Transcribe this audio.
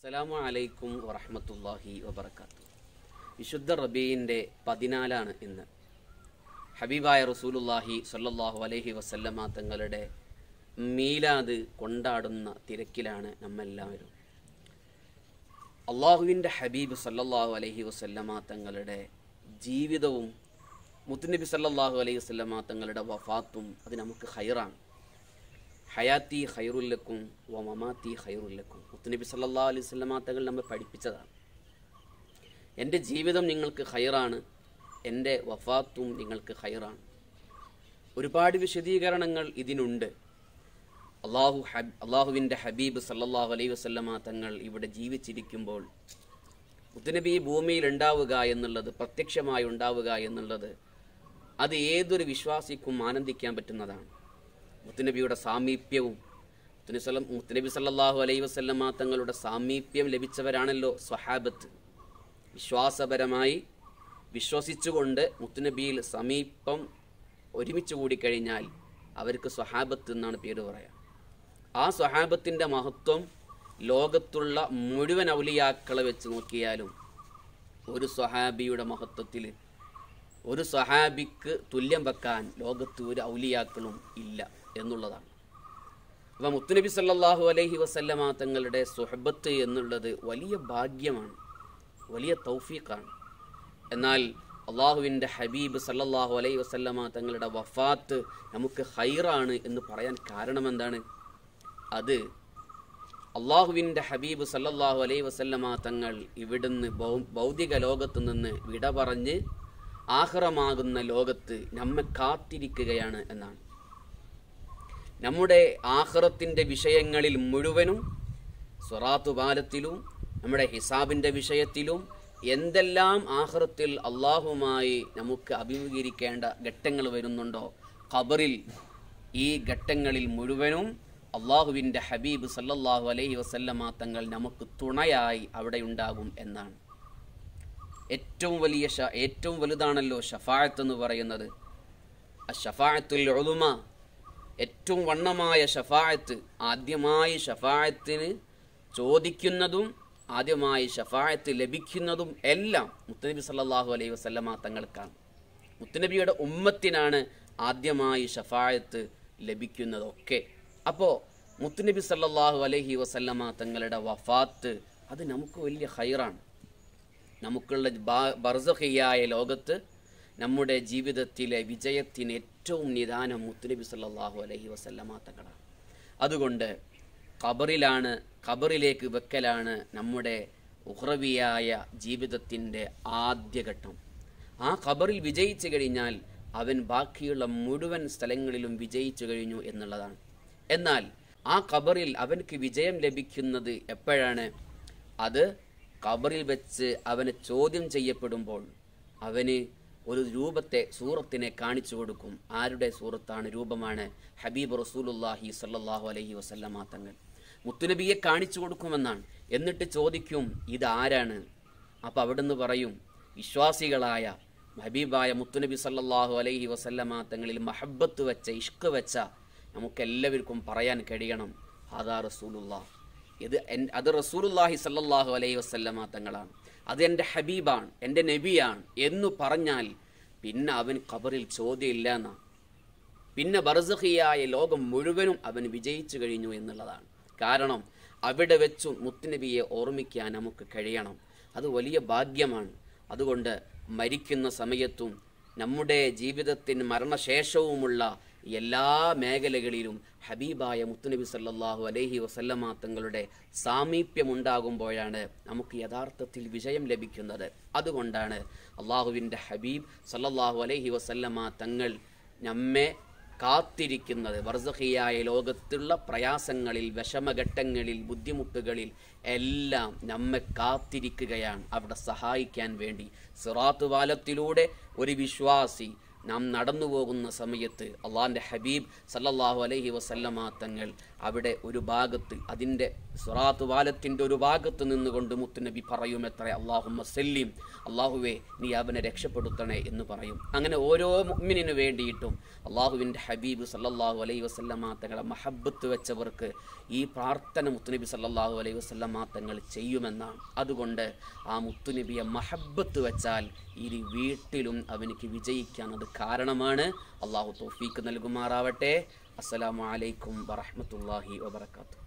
അസ്സലാമു അലൈക്കും വറഹമത്തല്ലാഹി വബർക്കാത്തു വിശുദ്ധ റബീൻ്റെ പതിനാലാണ് ഇന്ന് ഹബീബായ റസൂലുല്ലാഹി സല്ലല്ലാഹു അലൈഹി വസല്ലമ തങ്ങളുടെ മീലാദ് കൊണ്ടാടുന്ന തിരക്കിലാണ് നമ്മെല്ലാവരും അള്ളാഹുവിൻ്റെ ഹബീബ് സല്ലല്ലാഹു അലൈഹി വസല്ലമ തങ്ങളുടെ ജീവിതവും മുത്തുനബി സല്ലല്ലാഹു അലൈഹി വസല്ലമ തങ്ങളുടെ വഫാത്തും അത് നമുക്ക് ഹൈറാണ് ഹയാത്തി ഖൈറുല്ലക്കും വ മമാത്തി ഖൈറുല്ലക്കും മുത്തുനബി സല്ലല്ലാഹു അലൈഹി വസല്ലമ തങ്ങൾ നമ്മെ പഠിപ്പിച്ചതാണ് എൻ്റെ ജീവിതം നിങ്ങൾക്ക് ഖൈറാണ് എൻ്റെ വഫാത്തും നിങ്ങൾക്ക് ഖൈറാണ് ഒരുപാട് വിശദീകരണങ്ങൾ ഇതിനുണ്ട് അള്ളാഹു ഹബ് അള്ളാഹുവിൻ്റെ ഹബീബ് സല്ലല്ലാഹു അലൈഹി വസല്ലമ തങ്ങൾ ഇവിടെ ജീവിച്ചിരിക്കുമ്പോൾ മുത്തുനബി ഭൂമിയിൽ ഉണ്ടാവുക എന്നുള്ളത് പ്രത്യക്ഷമായി ഉണ്ടാവുക എന്നുള്ളത് അത് ഏതൊരു വിശ്വാസിക്കും ആനന്ദിക്കാൻ പറ്റുന്നതാണ് മുത്തുനബിയുടെ സാമീപ്യവും മുത്തുനബി മുത്തുനബി സല്ലല്ലാഹു അലൈഹി വസല്ലമ തങ്ങളുടെ സാമീപ്യം ലഭിച്ചവരാണല്ലോ സ്വഹാബത്ത് വിശ്വാസപരമായി വിശ്വസിച്ചുകൊണ്ട് മുത്തുനബിയിൽ സമീപം ഒരുമിച്ച് കൂടിക്കഴിഞ്ഞാൽ അവർക്ക് സ്വഹാബത്ത് എന്നാണ് പേര് പറയാം ആ സ്വഹാബത്തിൻ്റെ മഹത്വം ലോകത്തുള്ള മുഴുവൻ ഔലിയാക്കളെ വെച്ച് നോക്കിയാലും ഒരു സ്വഹാബിയുടെ മഹത്വത്തിൽ ഒരു സ്വഹാബിക്ക് തുല്യം വെക്കാൻ ലോകത്ത് ഒരു ഔലിയാക്കളും ഇല്ല എന്നുള്ളതാണ് അപ്പം മുത്തുനബി സല്ലല്ലാഹു അലൈഹി വസല്ലമ തങ്ങളുടെ സുഹബത്ത് എന്നുള്ളത് വലിയ ഭാഗ്യമാണ് വലിയ തൗഫീഖാണ് എന്നാൽ അള്ളാഹുവിൻ്റെ ഹബീബ് സല്ലല്ലാഹു അലൈഹി വസല്ലമ തങ്ങളുടെ വഫാത്ത് നമുക്ക് ഹൈറാണ് എന്ന് പറയാൻ കാരണം എന്താണ് അത് അള്ളാഹുവിൻ്റെ ഹബീബ് സല്ലല്ലാഹു അലൈഹി വസല്ലമ തങ്ങൾ ഇവിടുന്ന് ഭൗ- ഭൗതിക ലോകത്ത് നിന്ന് വിട പറഞ്ഞ് ആഹ്റമാകുന്ന ലോകത്ത് നമ്മെ കാത്തിരിക്കുകയാണ് എന്നാണ് നമ്മുടെ ആഹ്റത്തിൻ്റെ വിഷയങ്ങളിൽ മുഴുവനും സ്വറാത്തു പാലത്തിലും നമ്മുടെ ഹിസാബിൻ്റെ വിഷയത്തിലും എന്തെല്ലാം ആഹ്റത്തിൽ അള്ളാഹുമായി നമുക്ക് അഭിമുഖീകരിക്കേണ്ട ഘട്ടങ്ങൾ വരുന്നുണ്ടോ ഖബറിൽ ഈ ഘട്ടങ്ങളിൽ മുഴുവനും അള്ളാഹുവിൻ്റെ ഹബീബ് സല്ലല്ലാഹു അലൈഹി വസല്ലമ തങ്ങൾ നമുക്ക് തുണയായി അവിടെ ഉണ്ടാകും എന്നാണ് ഏറ്റവും വലിയ ഷ ഏറ്റവും വലുതാണല്ലോ ഷഫായത്ത് എന്ന് പറയുന്നത് ഷഫായത്തുൽ ഉളുമ ഏറ്റവും വണ്ണമായ ഷഫായത്ത് ആദ്യമായി ഷഫായത്തിന് ചോദിക്കുന്നതും ആദ്യമായി ഷഫായത്ത് ലഭിക്കുന്നതും എല്ലാം മുത്തനബി സല്ലല്ലാഹു അലൈഹി വസല്ലമ തങ്ങൾക്കാണ് മുത്തനബിയുടെ ഉമ്മത്തിനാണ് ആദ്യമായി ഷഫായത്ത് ലഭിക്കുന്നതൊക്കെ അപ്പോൾ മുത്തുനബി സല്ലല്ലാഹു അലൈഹി വസല്ലമ തങ്ങളുടെ വഫാത്ത് അത് നമുക്ക് വലിയ ഹൈറാണ് നമുക്കുള്ള ബാ- ബർസഖിയായ ലോകത്ത് നമ്മുടെ ജീവിതത്തിലെ വിജയത്തിന് ഏറ്റവും നിദാനം മുത്തുനബി സല്ലല്ലാഹു അലൈഹി വസല്ലമ തങ്ങളാണ് അതുകൊണ്ട് ഖബറിലാണ് ഖബറിലേക്ക് വെക്കലാണ് നമ്മുടെ ഉഹ്റവിയായ ജീവിതത്തിൻ്റെ ആദ്യഘട്ടം ആ ഖബറിൽ വിജയിച്ചു കഴിഞ്ഞാൽ അവൻ ബാക്കിയുള്ള മുഴുവൻ സ്ഥലങ്ങളിലും വിജയിച്ചു കഴിഞ്ഞു എന്നുള്ളതാണ് എന്നാൽ ആ ഖബറിൽ അവനക്ക് വിജയം ലഭിക്കുന്നത് എപ്പോഴാണ് അത് ഖബറിൽ വെച്ച് അവന് ചോദ്യം ചെയ്യപ്പെടുമ്പോൾ അവന് ഒരു രൂപത്തെ സൂറത്തിനെ കാണിച്ചു കൊടുക്കും ആരുടെ സൂറത്താണ് രൂപമാണ് ഹബീബ് റസൂലുല്ലാഹി സല്ലല്ലാഹു അലൈഹി വസല്ലമ തങ്ങൾ മുത്തുനബിയെ കാണിച്ചു കൊടുക്കുമെന്നാണ് എന്നിട്ട് ചോദിക്കും ഇതാരാണ് അപ്പം അവിടുന്ന് പറയും വിശ്വാസികളായ ഹബീബായ മുത്തുനബി സല്ലല്ലാഹു അലൈഹി വസല്ലമ തങ്ങളിൽ മഹബത്ത് വെച്ച ഇഷ്ക് വെച്ച നമുക്കെല്ലാവർക്കും പറയാൻ കഴിയണം ഹാദാ റസൂലുല്ലാ ഇത് എൻ- അത് റസൂലുല്ലാഹി സല്ലല്ലാഹു അലൈഹി വസല്ലമ തങ്ങളാണ് അത് എൻ്റെ ഹബീബാണ് എൻ്റെ നബിയാണ് എന്നു പറഞ്ഞാൽ പിന്നെ അവൻ ഖബറിൽ ചോദ്യമില്ല എന്നാണ് പിന്നെ ബർസഖിയായ ലോകം മുഴുവനും അവൻ വിജയിച്ചു കഴിഞ്ഞു എന്നുള്ളതാണ് കാരണം അവിടെ വെച്ചു മുത്തുനബിയെ ഓർമ്മിക്കാൻ നമുക്ക് കഴിയണം അത് വലിയ ഭാഗ്യമാണ് അതുകൊണ്ട് മരിക്കുന്ന സമയത്തും നമ്മുടെ ജീവിതത്തിന് മരണശേഷവുമുള്ള എല്ലാ മേഖലകളിലും ഹബീബായ മുത്തുനബി സല്ലല്ലാഹു അലൈഹി വസല്ലമ തങ്ങളുടെ സാമീപ്യമുണ്ടാകുമ്പോഴാണ് നമുക്ക് യഥാർത്ഥത്തിൽ വിജയം ലഭിക്കുന്നത് അതുകൊണ്ടാണ് അള്ളാഹുവിൻ്റെ ഹബീബ് സല്ലല്ലാഹു അലൈഹി വസല്ലമ തങ്ങൾ നമ്മെ കാത്തിരിക്കുന്നത് വർസഹിയായ ലോകത്തുള്ള പ്രയാസങ്ങളിൽ വിഷമഘട്ടങ്ങളിൽ ബുദ്ധിമുട്ടുകളിൽ എല്ലാം നമ്മെ കാത്തിരിക്കുകയാണ് അവിടെ സഹായിക്കാൻ വേണ്ടി സിറാത്ത് പാലത്തിലൂടെ ഒരു വിശ്വാസി നാം നടന്നു പോകുന്ന സമയത്ത് അള്ളാഹിൻ്റെ ഹബീബ് സല്ലല്ലാഹു അലൈഹി വസല്ലമ തങ്ങൾ അവിടെ ഒരു ഭാഗത്ത് അതിൻ്റെ സുറാത്ത് വാലത്തിൻ്റെ ഒരു ഭാഗത്ത് നിന്നുകൊണ്ട് മുത്തുനബി പറയും എത്ര അള്ളാഹുമ്മ സെല്ലിം അള്ളാഹുവെ നീ അവനെ രക്ഷപ്പെടുത്തണേ എന്ന് പറയും അങ്ങനെ ഓരോ മുഅ്മിനിനു വേണ്ടിയിട്ടും അള്ളാഹുവിൻ്റെ ഹബീബ് സല്ലല്ലാഹു അലൈഹി വസല്ലമ തങ്ങളെ മഹബത്ത് വെച്ചവർക്ക് ഈ പ്രാർത്ഥന മുത്തുനബി സല്ലല്ലാഹു അലൈഹി വസല്ലമ തങ്ങൾ ചെയ്യുമെന്നാണ് അതുകൊണ്ട് ആ മുത്തുനബിയെ മഹബത്ത് വെച്ചാൽ ഇരു വീട്ടിലും അവനിക്ക് വിജയിക്കാൻ അത് കാരണമാണ് അള്ളാഹു തൗഫീക്ക് നൽകുമാറാവട്ടെ അസ്സലാമു അലൈക്കും വറഹ്മത്തുള്ളാഹി വബറകാതുഹു